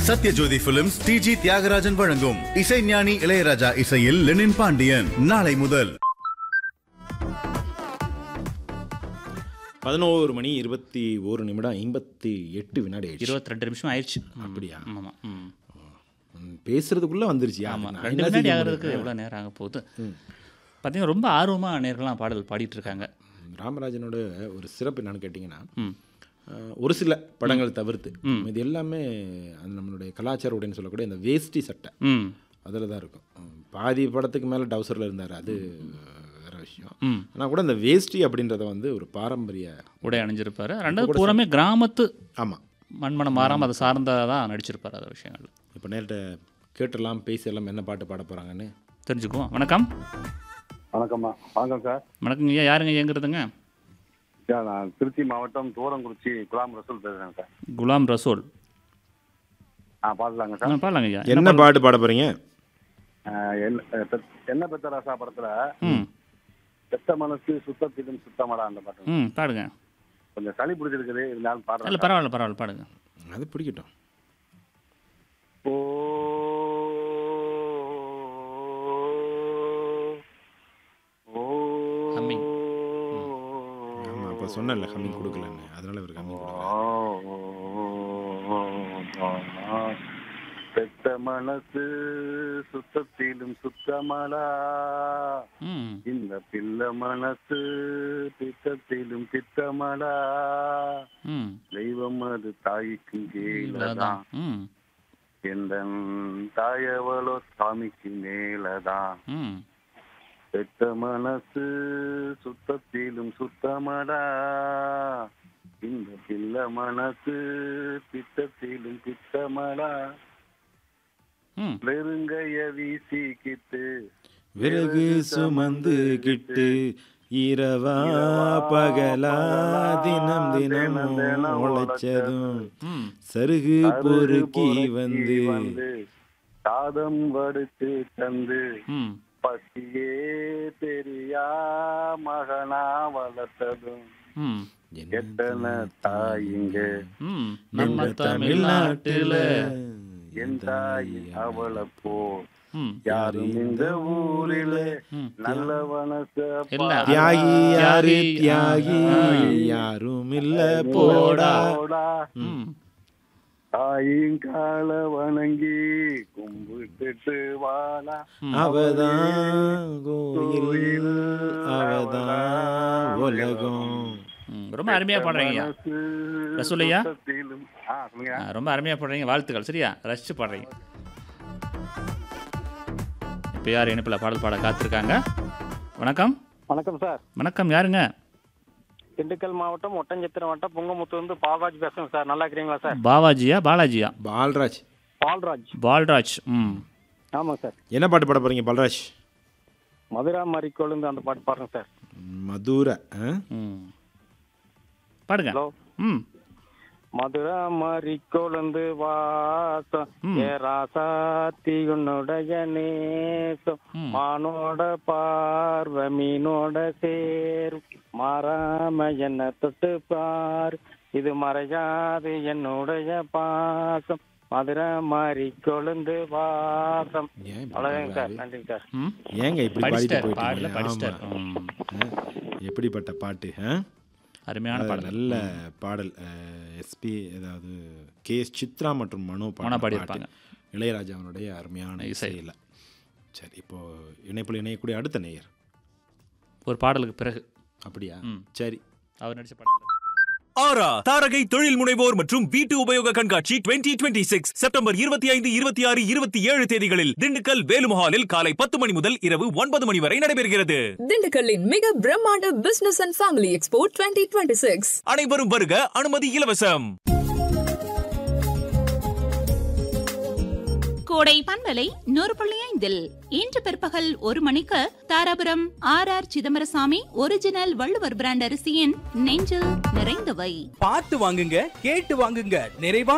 Sathyajothi films டிஜி தியாகராஜன் வழங்கும் இசைஞானி இளையராஜா இசையில் லெனின் பாண்டியன் நாளை முதல் பதினோரு மணி இருபத்தி ஒரு நிமிடம் ஐம்பத்தி எட்டு வினாடி ஆயிடுச்சு இருபத்தி ரெண்டு நிமிஷம் ஆயிடுச்சு அப்படியா? ஆமாம் ம் ம், பேசுறதுக்குள்ள வந்துருச்சியா ஆமாம் நான் ரெண்டு என்ன வினாடி செய்ய ஆகிறதுக்கு முடியும்? எவ்வளோ நேரம் ஆக போகுது பார்த்தீங்கன்னா ரொம்ப ஆர்வமாக நேர்கள்லாம் பாடல் பாடிட்டு இருக்காங்க ராமராஜனோட ஒரு சிறப்பு என்னன்னு கேட்டிங்கன்னா ம் அஹ், ஒரு சில படங்கள் தவிர்த்து இது எல்லாமே அது நம்மளுடைய கலாச்சார உடைன்னு சொல்லக்கூடிய இந்த வேஷ்டி சட்டை ம் அதில் தான் இருக்கும் ம், பாதி படத்துக்கு மேலே டவுசரில் இருந்தார் அது வேற விஷயம் ம் ஆனால் கூட இந்த வேஷ்டி அப்படின்றத வந்து ஒரு பாரம்பரிய உடை அணிஞ்சிருப்பாரு ரெண்டாவது பூராமே கிராமத்து ஆமாம் மண்மனம் மாறாமல் அதை சார்ந்ததாக தான் நடிச்சிருப்பார் அந்த விஷயங்கள் இப்போ நேரிட்ட கேட்டுடலாம் பேசிடலாம் என்ன பாட்டு பாட போகிறாங்கன்னு தெரிஞ்சுக்குவோம் வணக்கம் வணக்கம்மா வணக்கம் சார் வணக்கங்க ஐயா யாருங்க எங்கிறதுங்க சார் நான் திருச்சி மாவட்டம் தூரங்குறிச்சி குலாம் ரசூல் பேசுகிறேன் சார் குலாம் ரசோல் ஆ பார்த்துலாங்க ஆ சார் பாடலாங்க ஐயா என்ன பாட்டு பாட போகிறீங்க ஆ, என்ன அஹ், பெத்- என்ன பெத்த ராசா படத்தில் ம் பெத்த மனசு சுத்தத்திலும் சுத்தமடா அந்த பாட்டு ம் பாடுங்க கொஞ்சம் சளி பிடிச்சிருக்குது இருந்தாலும் இல்லை பாடுறேன் பரவாயில்ல பரவாயில்ல பாடுங்க அது பிடிக்கட்டும் ஓ ஓ Humming. ஆமாம் அப்போ சொன்னேன்ல ஹம்மிங் கொடுக்கலன்னு அதனால இவருக்கு ஹம்மிங் கொடுக்கல பெத்த மனசு சுத்தத்திலும் சுத்தமடா ம் இந்த பிள்ளை மனசு பித்தத்திலும் பித்தமடா ம் தெய்வம் அது தாய்க்கும் கீழதான் இவ்வளோதான் ம் எந்த தாயவளோ சாமிக்கு மேலதான் ம் பெத்த மனசு சுத்தத்திலும் சுத்தமடா இந்த பிள்ளை மனசு பித்தத்திலும் பித்தமடா ம் வெறுங்கைய வீசிக்கிட்டு விறகு சுமந்து கிட்டு இரவா பகலா தினம் தினம் உழைச்சதும் ம் சருகு பொறுக்கி வந்து சாதம் வடுத்து தந்து ம் பசியே தெரியா மகனா வளர்த்ததும் ம் எத்தனை தாயிங்க ம் நம்ம தமிழ்நாட்டுல என் தாய் அவளை போ ம் யாரும் இந்த ஊரில ம். நல்ல மனச இல்ல தியாகி யாரு தியாகி ஆ. யாரும் இல்ல போடா போடா ம் தாயின் கால வணங்கி கும்பிட்டுட்டு வாடா அவதான் கோயில் அவதான் உலகம் ம், ரொம்ப அருமையாக பாடுறீங்க மனசு ரசூலையா? சுத்தத்திலும் ஆ சொல்லுங்க ஆ, ரொம்ப அருமையாக பாடுறீங்க வாழ்த்துக்கள் சரியா ரசிச்சு பாடுறீங்க இப்போ யார் இணைப்பில் பாடல் பாட காத்திருக்காங்க வணக்கம் வணக்கம் சார் வணக்கம் யாருங்க திண்டுக்கல் மாவட்டம் ஒட்டஞ்சத்திரம் வட்டம் புங்கமுத்து வந்து பால்ராஜ் பேசுறேன் சார் நல்லா இருக்கிறீங்களா சார் பாவாஜியா பாலாஜியா பால்ராஜ் பால்ராஜ் பால்ராஜ் ம் ஆமாம் சார் என்ன பாட்டு பாட போறீங்க பால்ராஜ் மதுரா மறிக்கொழுந்து அந்த பாட்டு பாருங்க சார் மதுரை ஆ? ம் பாடுங்க ஹலோ ம் மதுரா மறிக்கொழுந்து வாசம் ம். ஏ ராசாத்தி உன்னுடைய நேசம் ம். மானோட பார்வை மீனோட சேர் மாறாம என்ன தொட்டு பார் இது மறையாது என்னுடைய பாசம் மதுரை மாறி கொழுந்து வாசம் ஏன் இப்படி அவ்வளோதாங்க சார் பாடுறாரு? நன்றிங்க சார் ம் ஏங்க இப்படி பாடிட்டு படிச்சிட்டார் பாடல போயிட்டீங்க படிச்சிட்டார் ஆமா. ம் ஆ? எப்படிப்பட்ட பாட்டு ஆ? அருமையான அது பாடல் நல்ல பாடல் எஸ்பி அதாவது கே எஸ் சித்ரா மற்றும் மனோ மனோ பாடின பாடியிருப்பாங்க. பாட்டு. இளையராஜாவினுடைய அருமையான இசை. இசையில் சரி இப்போ இணைப்பில் இணையக்கூடிய அடுத்த நேயர் ஒரு பாடலுக்கு பிறகு அப்படியா ம். சரி அவர் நடிச்ச படத்தில் ஆரா தாரகை தொழில் முனைவோர் மற்றும் வீட்டு உபயோக கண்காட்சி 2026 சிக்ஸ் செப்டம்பர் இருபத்தி ஐந்து இருபத்தி ஆறு இருபத்தி ஏழு தேதிகளில் திண்டுக்கல் வேலுமஹாலில் காலை பத்து மணி முதல் இரவு ஒன்பது மணி வரை நடைபெறுகிறது திண்டுக்கல்லின் மிக பிரம்மாண்ட business and family expo twenty twenty six அனைவரும் வருக அனுமதி இலவசம் கோடை பண்பலை நூறு புள்ளி ஐந்தில் இன்று பிற்பகல் ஒரு மணிக்கு Dharapuram R R Chidambarasamy original Valluvar brand அரிசியின் நெஞ்சில் நிறைந்தவை பார்த்து வாங்குங்க கேட்டு வாங்குங்க நிறைவா